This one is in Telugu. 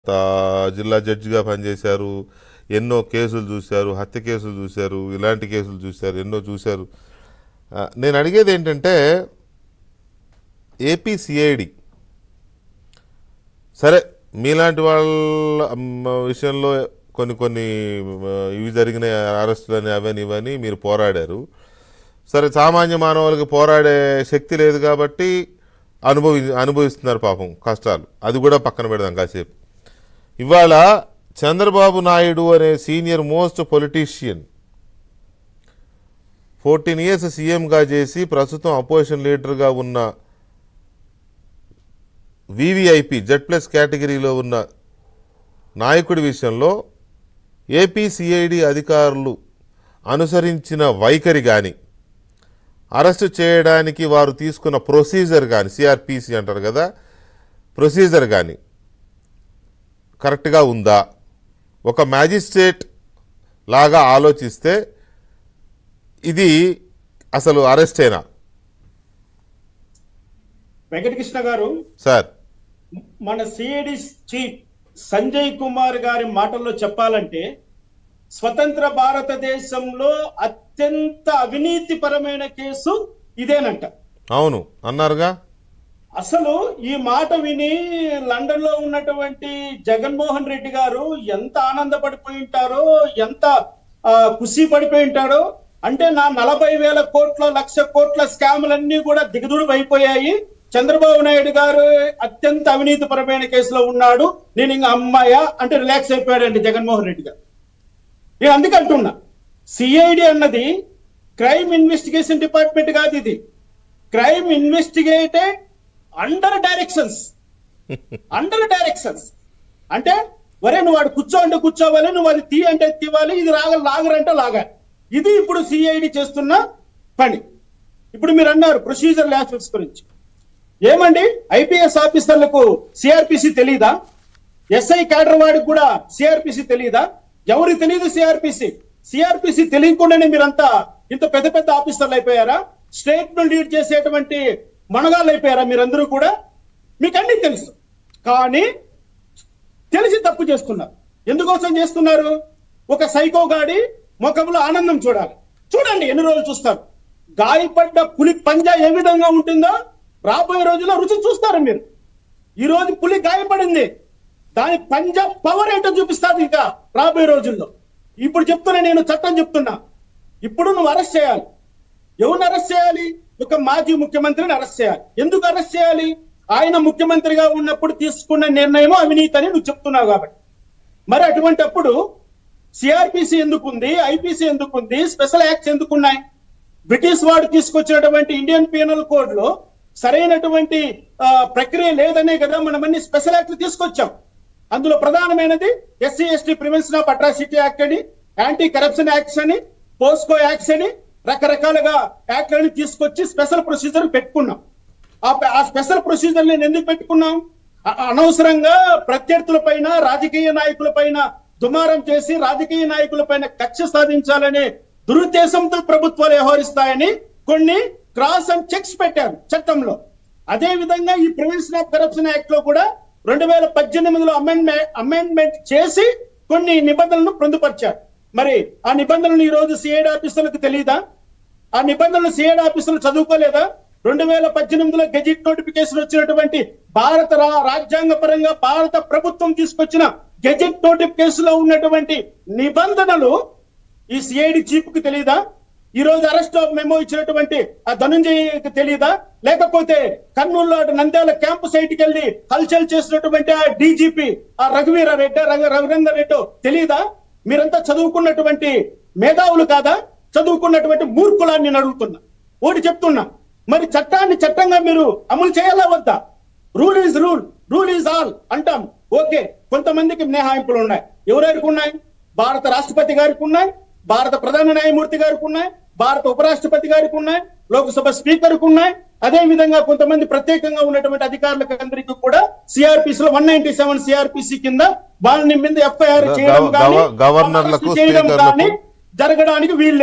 తా జిల్లా జడ్జిగా పనిచేశారు ఎన్నో కేసులు చూశారు హత్య కేసులు చూశారు ఇలాంటి కేసులు చూశారు ఎన్నో చూశారు ఆ, నేను అడిగేది ఏంటంటే ఏపీ సిఐడి సరే మీలాంటి వాళ్ళ మ్, విషయంలో కొన్ని కొన్ని మ్, ఇవి జరిగిన అరెస్టులని అవని ఇవని మీరు పోరాడారు సరే సామాన్య మానవులకి పోరాడే శక్తి లేదు కాబట్టి అనుభవి అనుభవిస్తున్నారు పాపం కష్టాలు అది కూడా పక్కన పెడదాం కాసేపు ఇవాళ చంద్రబాబు నాయుడు అనే senior most politician fourteen years సీఎంగా చేసి ప్రస్తుతం అపోజిషన్ లీడర్గా ఉన్న వివిఐపి జెడ్ ప్లస్ కేటగిరీలో ఉన్న నాయకుడి విషయంలో ఏపీ సిఐడి అధికారులు అనుసరించిన వైఖరి కానీ అరెస్ట్ చేయడానికి వారు తీసుకున్న ప్రొసీజర్ కానీ సిఆర్పిసి అంటారు కదా ప్రొసీజర్ కానీ కరెక్ట్గా ఉందా ఒక మ్యాజిస్ట్రేట్ లాగా ఆలోచిస్తే ఇది అసలు అరెస్టేనా వెంకటకృష్ణ గారు సార్ మన సిఐడి చీఫ్ సంజయ్ కుమార్ గారి మాటల్లో చెప్పాలంటే స్వతంత్ర భారతదేశంలో అత్యంత అవినీతిపరమైన కేసు ఇదేనంట అవును అన్నారుగా అసలు ఈ మాట విని లండన్ లో ఉన్నటువంటి జగన్మోహన్ రెడ్డి గారు ఎంత ఆనందపడిపోయి ఉంటారో ఎంత ఆ, ఖుషి పడిపోయి ఉంటారో అంటే నా నలభై వేల కోట్ల లక్ష కోట్ల స్కాములన్నీ కూడా దిగదుడు అయిపోయాయి చంద్రబాబు నాయుడు గారు అత్యంత అవినీతిపరమైన కేసులో ఉన్నాడు నేను ఇంకా అమ్మాయ అంటే రిలాక్స్ అయిపోయాడండి జగన్మోహన్ రెడ్డి గారు నేను అందుకే అంటున్నా సిఐడి అన్నది క్రైమ్ ఇన్వెస్టిగేషన్ డిపార్ట్మెంట్ కాదు ఇది crime investigated under directions under directions అంటే వరే నువ్వు వాడు కూర్చో అంటే కూర్చోవాలి నువ్వు అది తీ అంటే తీవాలి ఇది రాగ లాగరంటే లాగాలి ఇది ఇప్పుడు సిఐడి చేస్తున్న పని ఇప్పుడు మీరు అన్నారు ప్రొసీజర్ లాసెస్ గురించి ఏమండి ఐపీఎస్ ఆఫీసర్లకు సిఆర్పిసి తెలీదా ఎస్ఐ క్యాడర్ వాడికి కూడా సిఆర్పిసి తెలీదా ఎవరికి తెలియదు సిఆర్పిసి సిఆర్పిసి తెలియకుండానే మీరంతా ఇంత పెద్ద పెద్ద ఆఫీసర్లు అయిపోయారా స్టేట్ ను లీడ్ చేసేటువంటి మనగాళ్ళు అయిపోయారా మీరందరూ కూడా మీకు అన్ని తెలుసు కానీ తెలిసి తప్పు చేస్తున్నారు ఎందుకోసం చేస్తున్నారు ఒక సైకో గాడి ముఖంలో ఆనందం చూడాలి చూడండి ఎన్ని రోజులు చూస్తారు గాయపడ్డ పులి పంజా ఏ విధంగా ఉంటుందో రాబోయే రోజుల్లో రుచి చూస్తారు మీరు ఈ రోజు పులి గాయపడింది దాని పంజా పవర్ ఏంటో చూపిస్తుంది ఇంకా రాబోయే రోజుల్లో ఇప్పుడు చెప్తున్నా నేను చట్టం చెప్తున్నా ఇప్పుడు నువ్వు అరెస్ట్ చేయాలి ఎవరిని అరెస్ట్ చేయాలి ఒక మాజీ ముఖ్యమంత్రిని అరెస్ట్ చేయాలి ఎందుకు అరెస్ట్ చేయాలి ఆయన ముఖ్యమంత్రిగా ఉన్నప్పుడు తీసుకున్న నిర్ణయం అవినీతి అని నువ్వు చెప్తున్నావు కాబట్టి మరి అటువంటప్పుడు సిఆర్పిసి ఎందుకుంది ఐపీసీ ఎందుకుంది స్పెషల్ యాక్ట్స్ ఎందుకున్నాయి బ్రిటిష్ వాడు తీసుకొచ్చినటువంటి ఇండియన్ పీనల్ కోడ్ లో సరైనటువంటి ఆ, ప్రక్రియ లేదనే కదా మనం అన్ని స్పెషల్ యాక్ట్లు తీసుకొచ్చాం అందులో ప్రధానమైనది SC ST prevention of atrocity act అని యాంటీ కరప్షన్ యాక్ట్స్ అని పోస్కో యాక్ట్స్ అని రకరకాలుగా యాక్ట్లని తీసుకొచ్చి స్పెషల్ ప్రొసీజర్ పెట్టుకున్నాం ఆ పె- ఆ స్పెషల్ ప్రొసీజర్ నేను ఎందుకు పెట్టుకున్నాం అ- అనవసరంగా ప్రత్యర్థుల పైన రాజకీయ నాయకుల పైన దుమారం చేసి రాజకీయ నాయకుల పైన కక్ష సాధించాలనే దురుద్దేశంతో ప్రభుత్వాలు వ్యవహరిస్తాయని కొన్ని క్రాస్ అండ్ చెక్స్ పెట్టారు చట్టంలో అదే విధంగా ఈ ప్రివెన్షన్ ఆఫ్ కరప్షన్ యాక్ట్ లో కూడా రెండు వేల పద్దెనిమిదిలో అమెండ్మెంట్ అమెండ్మెంట్ చేసి కొన్ని నిబంధనలను పొందుపరిచారు మరి ఆ నిబంధనలు ఈ రోజు సిఐడి ఆఫీసర్లకు తెలియదా ఆ నిబంధనలు సిఐడి ఆఫీసులు చదువుకోలేదా రెండు వేల పద్దెనిమిదిలో గెజిట్ నోటిఫికేషన్ వచ్చినటువంటి భారత రా- రాజ్యాంగ పరంగా భారత ప్రభుత్వం తీసుకొచ్చిన గెజిట్ నోటిఫికేషన్ లో ఉన్నటువంటి నిబంధనలు ఈ సిఐడి చీఫ్ కి తెలియదా ఈ రోజు అరెస్ట్ మెమో ఇచ్చినటువంటి ఆ ధనుంజయకి తెలియదా లేకపోతే కర్నూలులో అటు నంద్యాల క్యాంపు సైట్ కి వెళ్ళి హల్చల్ చేసినటువంటి ఆ డీజీపీ ఆ రఘువీర రెడ్డి రఘు రఘునందన్ రెడ్డి తెలియదా మీరంతా చదువుకున్నటువంటి మేధావులు కాదా చదువుకున్నటువంటి మూర్ఖులాన్ని నేను అడుగుతున్నా ఒకటి చెప్తున్నా మరి చట్టాన్ని చట్టంగా మీరు అమలు చేయాలా వద్దా rule is rule rule is all అంటాం ఓకే కొంతమందికి మినహాయింపులు ఉన్నాయి ఎవరెవరికి ఉన్నాయి భారత రాష్ట్రపతి గారికి ఉన్నాయి భారత ప్రధాన న్యాయమూర్తి గారికి ఉన్నాయి భారత ఉపరాష్ట్రపతి గారికి ఉన్నాయి లోక్సభ స్పీకర్ కు ఉన్నాయి అదే విధంగా కొంతమంది ప్రత్యేకంగా ఉన్నటువంటి అధికారులకు అందరికీ కూడా సిఆర్పిసి లో వన్ నైన్టీ సెవెన్ సిఆర్పిసి కింద వాళ్ళని మీద ఎఫ్ఐఆర్ చేయడం గవ- కానీ గవ- గవర్నర్లకు, అరెస్ట్ చేయడం స్పీకర్లకు. కానీ జరగడానికి వీళ్ళు